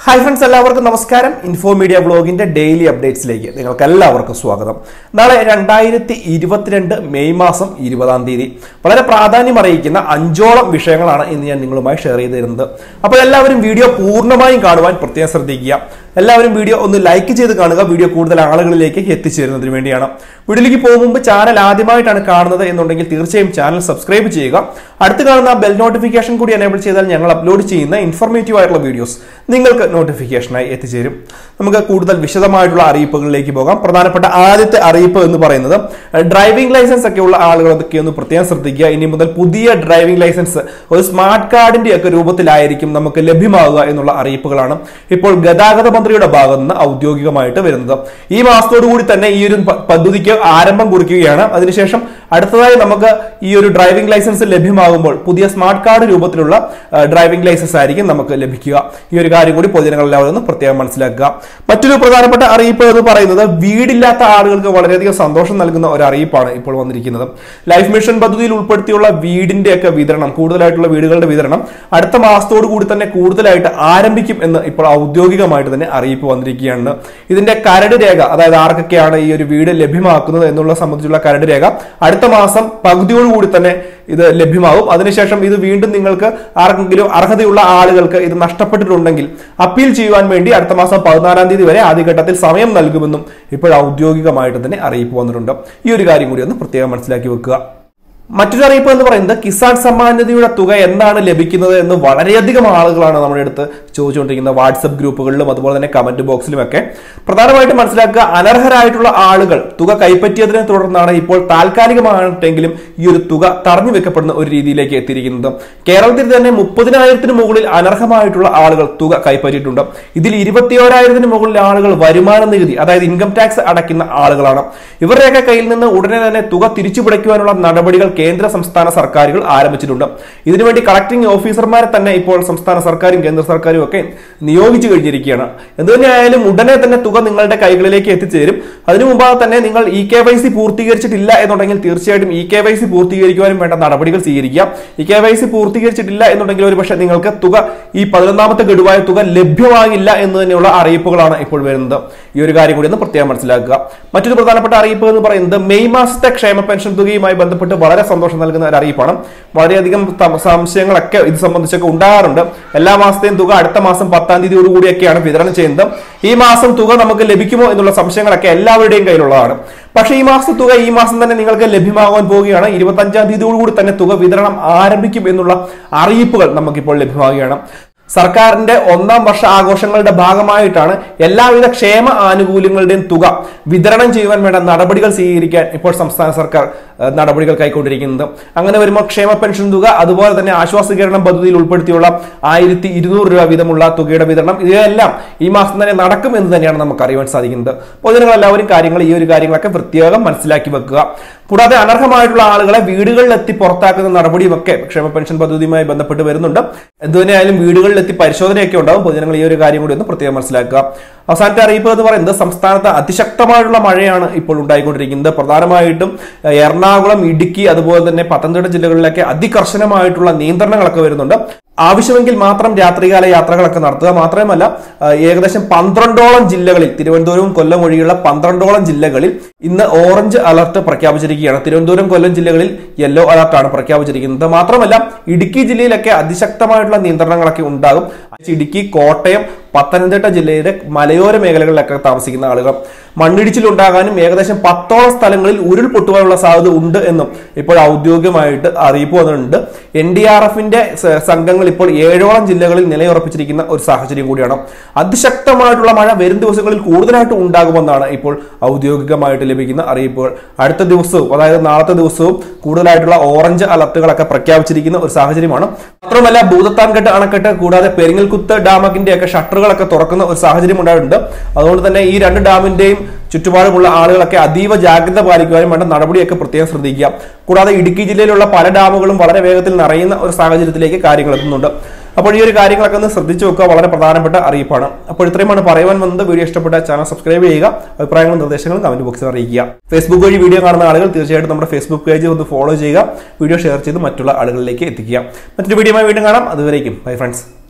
hi friends എല്ലാവർക്കും നമസ്കാരം info media ബ്ലോഗിന്റെ ഡെയിലി അപ്ഡേറ്റ്സിലേക്ക് നിങ്ങൾക്ക് എല്ലാവർക്കും സ്വാഗതം നാളെ രണ്ടായിരത്തി ഇരുപത്തിരണ്ട് മെയ് മാസം ഇരുപതാം തീയതി വളരെ പ്രാധാന്യം അറിയിക്കുന്ന അഞ്ചോളം വിഷയങ്ങളാണ് ഇന്ന് ഞാൻ നിങ്ങളുമായി ഷെയർ ചെയ്ത് തരുന്നത് അപ്പോൾ എല്ലാവരും വീഡിയോ പൂർണ്ണമായും കാണുവാൻ പ്രത്യേകം ശ്രദ്ധിക്കുക എല്ലാവരും വീഡിയോ ഒന്ന് ലൈക്ക് ചെയ്ത് കാണുക വീഡിയോ കൂടുതൽ ആളുകളിലേക്ക് എത്തിച്ചേരുന്നതിന് വേണ്ടിയാണ് വീഡിയോയിലേക്ക് പോകും മുമ്പ് ചാനൽ ആദ്യമായിട്ടാണ് കാണുന്നത് എന്നുണ്ടെങ്കിൽ തീർച്ചയായും ചാനൽ സബ്സ്ക്രൈബ് ചെയ്യുക അടുത്ത് കാണുന്ന ബെൽ നോട്ടിഫിക്കേഷൻ കൂടി എനേബിൾ ചെയ്താൽ ഞങ്ങൾ അപ്ലോഡ് ചെയ്യുന്ന ഇൻഫോർമേറ്റീവ് ആയിട്ടുള്ള വീഡിയോസ് നിങ്ങൾക്ക് നോട്ടിഫിക്കേഷനായി എത്തിച്ചേരും നമുക്ക് കൂടുതൽ വിശദമായിട്ടുള്ള അറിയിപ്പുകളിലേക്ക് പോകാം പ്രധാനപ്പെട്ട ആദ്യത്തെ അറിയിപ്പ് എന്ന് പറയുന്നത് ഡ്രൈവിംഗ് ലൈസൻസ് ഒക്കെ ഉള്ള ആളുകൾ അതൊക്കെ ഒന്ന് പ്രത്യേകം ശ്രദ്ധിക്കുക ഇനി മുതൽ പുതിയ ഡ്രൈവിംഗ് ലൈസൻസ് ഒരു സ്മാർട്ട് കാർഡിന്റെ ഒക്കെ രൂപത്തിലായിരിക്കും നമുക്ക് ലഭ്യമാകുക എന്നുള്ള അറിയിപ്പുകളാണ് ഇപ്പോൾ ഗതാഗത മന്ത്രിയുടെ ഭാഗത്ത് നിന്ന് ഔദ്യോഗികമായിട്ട് വരുന്നത് ഈ മാസത്തോടു കൂടി തന്നെ ഈ ഒരു പ- പദ്ധതിക്ക് ആരംഭം കുറിക്കുകയാണ് അതിനുശേഷം അടുത്തതായി നമുക്ക് ഈ ഒരു ഡ്രൈവിംഗ് ലൈസൻസ് ലഭ്യമാകുമ്പോൾ പുതിയ സ്മാർട്ട് കാർഡ് രൂപത്തിലുള്ള ആ, ഡ്രൈവിംഗ് ലൈസൻസ് ആയിരിക്കും നമുക്ക് ലഭിക്കുക ഈ ഒരു കാര്യം കൂടി പൊതുജനങ്ങൾ എല്ലാവരും ഒന്ന് പ്രത്യേകം മനസ്സിലാക്കുക മറ്റൊരു പ്രധാനപ്പെട്ട അറിയിപ്പ് എന്ന് പറയുന്നത് വീടില്ലാത്ത ആളുകൾക്ക് വളരെയധികം സന്തോഷം നൽകുന്ന ഒരു അറിയിപ്പാണ് ഇപ്പോൾ വന്നിരിക്കുന്നത് ലൈഫ് മിഷൻ പദ്ധതിയിൽ ഉൾപ്പെടുത്തിയുള്ള വീടിന്റെ ഒക്കെ വിതരണം കൂടുതലായിട്ടുള്ള വീടുകളുടെ വിതരണം അടുത്ത മാസത്തോടു കൂടി തന്നെ കൂടുതലായിട്ട് ആരംഭിക്കും എന്ന് ഇപ്പോൾ ഔദ്യോഗികമായിട്ട് തന്നെ അറിയിപ്പ് വന്നിരിക്കുകയാണ് ഇതിന്റെ കരട് രേഖ അതായത് ആർക്കൊക്കെയാണ് ഈ ഒരു വീട് ലഭ്യമാക്കുന്നത് എന്നുള്ള സംബന്ധിച്ചുള്ള കരട് രേഖ അടുത്ത മാസം പകുതിയോടുകൂടി തന്നെ ഇത് ലഭ്യമാകും അതിനുശേഷം ഇത് വീണ്ടും നിങ്ങൾക്ക് ആർക്കെങ്കിലും അർഹതയുള്ള ആളുകൾക്ക് ഇത് നഷ്ടപ്പെട്ടിട്ടുണ്ടെങ്കിൽ അപ്പീൽ ചെയ്യുവാൻ വേണ്ടി അടുത്ത മാസം പതിനാലാം തീയതി വരെ ആദ്യഘട്ടത്തിൽ സമയം നൽകുമെന്നും ഇപ്പോൾ ഔദ്യോഗികമായിട്ട് തന്നെ അറിയിപ്പ് വന്നിട്ടുണ്ട് ഈ ഒരു കാര്യം കൂടി ഒന്ന് പ്രത്യേകം മനസ്സിലാക്കി വെക്കുക മറ്റൊരു അറിയിപ്പ് എന്ന് പറയുന്നത് കിസാൻ സമ്മാൻ നിധിയുടെ തുക എന്നാണ് ലഭിക്കുന്നത് എന്ന് വളരെയധികം ആളുകളാണ് നമ്മുടെ അടുത്ത് ചോദിച്ചുകൊണ്ടിരിക്കുന്നത് വാട്സപ്പ് ഗ്രൂപ്പുകളിലും അതുപോലെ തന്നെ കമന്റ് ബോക്സിലുമൊക്കെ പ്രധാനമായിട്ടും മനസ്സിലാക്കുക അനർഹരായിട്ടുള്ള ആളുകൾ തുക കൈപ്പറ്റിയതിനെ തുടർന്നാണ് ഇപ്പോൾ താൽക്കാലികമായിട്ടെങ്കിലും ഈ ഒരു തുക തടഞ്ഞു വെക്കപ്പെടുന്ന ഒരു രീതിയിലേക്ക് എത്തിയിരിക്കുന്നത് കേരളത്തിൽ തന്നെ മുപ്പതിനായിരത്തിന് മുകളിൽ അനർഹമായിട്ടുള്ള ആളുകൾ തുക കൈപ്പറ്റിയിട്ടുണ്ട് ഇതിൽ ഇരുപത്തിയോരായിരത്തിന് മുകളിൽ ആളുകൾ വരുമാന നികുതി അതായത് ഇൻകം ടാക്സ് അടയ്ക്കുന്ന ആളുകളാണ് ഇവരുടെയൊക്കെ കയ്യിൽ നിന്ന് ഉടനെ തന്നെ തുക തിരിച്ചു പിടിക്കുവാനുള്ള നടപടികൾ കേന്ദ്ര സംസ്ഥാന സർക്കാരുകൾ ആരംഭിച്ചിട്ടുണ്ട് ഇതിനുവേണ്ടി കളക്ടിംഗ് ഓഫീസർമാരെ തന്നെ ഇപ്പോൾ സംസ്ഥാന സർക്കാരും കേന്ദ്ര സർക്കാരും ഒക്കെ നിയോഗിച്ചു കഴിഞ്ഞിരിക്കുകയാണ് എന്തുതന്നെയായാലും ഉടനെ തന്നെ തുക നിങ്ങളുടെ കൈകളിലേക്ക് എത്തിച്ചേരും അതിനു മുമ്പാകെ തന്നെ നിങ്ങൾ ഇ കെ വൈ സി പൂർത്തീകരിച്ചിട്ടില്ല എന്നുണ്ടെങ്കിൽ തീർച്ചയായിട്ടും ഇ കെ വൈ സി പൂർത്തീകരിക്കുവാനും വേണ്ട നടപടികൾ സ്വീകരിക്കുക ഇ കെ വൈ സി പൂർത്തീകരിച്ചിട്ടില്ല എന്നുണ്ടെങ്കിൽ ഒരു പക്ഷേ നിങ്ങൾക്ക് തുക ഈ പതിനൊന്നാമത്തെ ഗഡുവായ തുക ലഭ്യമാകില്ല എന്ന് തന്നെയുള്ള അറിയിപ്പുകളാണ് ഇപ്പോൾ വരുന്നത് ഈ ഒരു കാര്യം കൂടി ഒന്ന് പ്രത്യേകം മനസ്സിലാക്കുക മറ്റൊരു പ്രധാനപ്പെട്ട അറിയിപ്പ് എന്ന് പറയുന്നത് മെയ് മാസത്തെ ക്ഷേമ പെൻഷൻ തുകയുമായി ബന്ധപ്പെട്ട് വളരെ സന്തോഷം നൽകുന്ന ഒരു അറിയിപ്പാണ് വളരെയധികം ത- സംശയങ്ങളൊക്കെ ഇത് സംബന്ധിച്ചൊക്കെ ഉണ്ടാകാറുണ്ട് എല്ലാ മാസത്തെയും തുക അടുത്ത മാസം പത്താം തീയതിയോടുകൂടിയൊക്കെയാണ് വിതരണം ചെയ്യുന്നത് ഈ മാസം തുക നമുക്ക് ലഭിക്കുമോ എന്നുള്ള സംശയങ്ങളൊക്കെ എല്ലാവരുടെയും കയ്യിലുള്ളതാണ് പക്ഷേ ഈ മാസത്തെ തുക ഈ മാസം തന്നെ നിങ്ങൾക്ക് ലഭ്യമാകാൻ പോവുകയാണ് ഇരുപത്തി അഞ്ചാം തീയതിയോടുകൂടി തന്നെ തുക വിതരണം ആരംഭിക്കും എന്നുള്ള അറിയിപ്പുകൾ നമുക്കിപ്പോൾ ലഭ്യമാവുകയാണ് സർക്കാരിന്റെ ഒന്നാം വർഷ ആഘോഷങ്ങളുടെ ഭാഗമായിട്ടാണ് എല്ലാവിധ ക്ഷേമ ആനുകൂല്യങ്ങളുടെയും തുക വിതരണം ചെയ്യുവാൻ വേണ്ട നടപടികൾ സ്വീകരിക്കാൻ ഇപ്പോൾ സംസ്ഥാന സർക്കാർ ഏഹ്, നടപടികൾ കൈക്കൊണ്ടിരിക്കുന്നത് അങ്ങനെ വരുമ്പോൾ ക്ഷേമ പെൻഷൻ തുക അതുപോലെ തന്നെ ആശ്വാസീകരണം പദ്ധതിയിൽ ഉൾപ്പെടുത്തിയുള്ള ആയിരത്തി ഇരുന്നൂറ് രൂപ വീതമുള്ള തുകയുടെ വിതരണം ഇവയെല്ലാം ഈ മാസം തന്നെ നടക്കും എന്ന് തന്നെയാണ് നമുക്ക് അറിയാൻ സാധിക്കുന്നത് പൊതുജനങ്ങൾ എല്ലാവരും കാര്യങ്ങൾ ഈ ഒരു കാര്യങ്ങളൊക്കെ പ്രത്യേകം മനസ്സിലാക്കി വെക്കുക കൂടാതെ അനർഹമായിട്ടുള്ള ആളുകളെ വീടുകളിലെത്തി പുറത്താക്കുന്ന നടപടിയുമൊക്കെ ക്ഷേമ പെൻഷൻ പദ്ധതിയുമായി ബന്ധപ്പെട്ട് വരുന്നുണ്ട് എന്തുതന്നെയായാലും വീടുകളിലെത്തി പരിശോധനയൊക്കെ ഉണ്ടാവും പൊതുജനങ്ങൾ ഈ ഒരു കാര്യം കൂടി ഒന്ന് പ്രത്യേകം മനസ്സിലാക്കുക അവസാനത്തെ അറിയിപ്പ് എന്ന് പറയുന്നത് സംസ്ഥാനത്ത് അതിശക്തമായിട്ടുള്ള മഴയാണ് ഇപ്പോൾ ഉണ്ടായിക്കൊണ്ടിരിക്കുന്നത് പ്രധാനമായിട്ടും ഏഹ്, എറണാകുളം ഇടുക്കി അതുപോലെ തന്നെ പത്തനംതിട്ട ജില്ലകളിലൊക്കെ അതികർശനമായിട്ടുള്ള നിയന്ത്രണങ്ങളൊക്കെ വരുന്നുണ്ട് ആവശ്യമെങ്കിൽ മാത്രം രാത്രികാല യാത്രകളൊക്കെ നടത്തുക മാത്രമല്ല ആ, ഏകദേശം പന്ത്രണ്ടോളം ജില്ലകളിൽ തിരുവനന്തപുരവും കൊല്ലം ഒഴികെയുള്ള പന്ത്രണ്ടോളം ജില്ലകളിൽ ഇന്ന് ഓറഞ്ച് അലർട്ട് പ്രഖ്യാപിച്ചിരിക്കുകയാണ് തിരുവനന്തപുരം കൊല്ലം ജില്ലകളിൽ യെല്ലോ അലർട്ടാണ് പ്രഖ്യാപിച്ചിരിക്കുന്നത് മാത്രമല്ല ഇടുക്കി ജില്ലയിലൊക്കെ അതിശക്തമായിട്ടുള്ള നിയന്ത്രണങ്ങളൊക്കെ ഉണ്ടാകും ഇടുക്കി കോട്ടയം പത്തനംതിട്ട ജില്ലയിലെ മലയോര മേഖലകളിലൊക്കെ താമസിക്കുന്ന ആളുകൾ മണ്ണിടിച്ചിലുണ്ടാകാനും ഏകദേശം പത്തോളം സ്ഥലങ്ങളിൽ ഉരുൾപൊട്ടുവാനുള്ള സാധ്യത ഉണ്ട് എന്നും ഇപ്പോൾ ഔദ്യോഗികമായിട്ട് അറിയിപ്പ് വന്നിട്ടുണ്ട് എൻ ഡി ആർ എഫിന്റെ സംഘങ്ങൾ ഇപ്പോൾ ഏഴോളം ജില്ലകളിൽ നിലയുറപ്പിച്ചിരിക്കുന്ന ഒരു സാഹചര്യം കൂടിയാണ് അതിശക്തമായിട്ടുള്ള മഴ വരും ദിവസങ്ങളിൽ കൂടുതലായിട്ട് ഉണ്ടാകുമെന്നാണ് ഇപ്പോൾ ഔദ്യോഗികമായിട്ട് ലഭിക്കുന്ന അറിയിപ്പുകൾ അടുത്ത ദിവസവും അതായത് നാളത്തെ ദിവസവും കൂടുതലായിട്ടുള്ള ഓറഞ്ച് അലർട്ടുകളൊക്കെ പ്രഖ്യാപിച്ചിരിക്കുന്ന ഒരു സാഹചര്യമാണ് മാത്രമല്ല ഭൂതത്താൻകെട്ട് അണക്കെട്ട് കൂടാതെ പെരിങ്ങൽകുത്ത് ഡാമക്കിന്റെ ഒക്കെ ഷട്ടറുകളൊക്കെ തുറക്കുന്ന ഒരു സാഹചര്യം ഉണ്ടായിട്ടുണ്ട് അതുകൊണ്ട് തന്നെ ഈ രണ്ട് ഡാമിന്റെയും ചുറ്റുപാടുമുള്ള ആളുകളൊക്കെ അതീവ ജാഗ്രത പാലിക്കുവാനും വേണ്ട നടപടിയൊക്കെ പ്രത്യേകം ശ്രദ്ധിക്കുക കൂടാതെ ഇടുക്കി ജില്ലയിലുള്ള പല ഡാമുകളും വളരെ വേഗത്തിൽ നിറയുന്ന ഒരു സാഹചര്യത്തിലേക്ക് കാര്യങ്ങൾ എത്തുന്നുണ്ട് അപ്പോൾ ഈ ഒരു കാര്യങ്ങളൊക്കെ ഒന്ന് ശ്രദ്ധിച്ചു വെക്കുക വളരെ പ്രധാനപ്പെട്ട അറിയിപ്പാണ് അപ്പോൾ ഇത്രയുമാണ് പറയുവാൻ വന്നത് വീഡിയോ ഇഷ്ടപ്പെട്ട ചാനൽ സബ്സ്ക്രൈബ് ചെയ്യുക അഭിപ്രായങ്ങളും നിർദ്ദേശങ്ങളും കമന്റ് ബോക്സിൽ അറിയിക്കുക ഫേസ്ബുക്ക് വഴി വീഡിയോ കാണുന്ന ആളുകൾ തീർച്ചയായിട്ടും നമ്മുടെ ഫേസ്ബുക്ക് പേജ് ഒന്ന് ഫോളോ ചെയ്യുക വീഡിയോ ഷെയർ ചെയ്ത് മറ്റുള്ള ആളുകളിലേക്ക് എത്തിക്കുക മറ്റൊരു വീഡിയോയുമായി വീണ്ടും കാണാം അതുവരേക്കും ബൈ ഫ്രണ്ട്സ്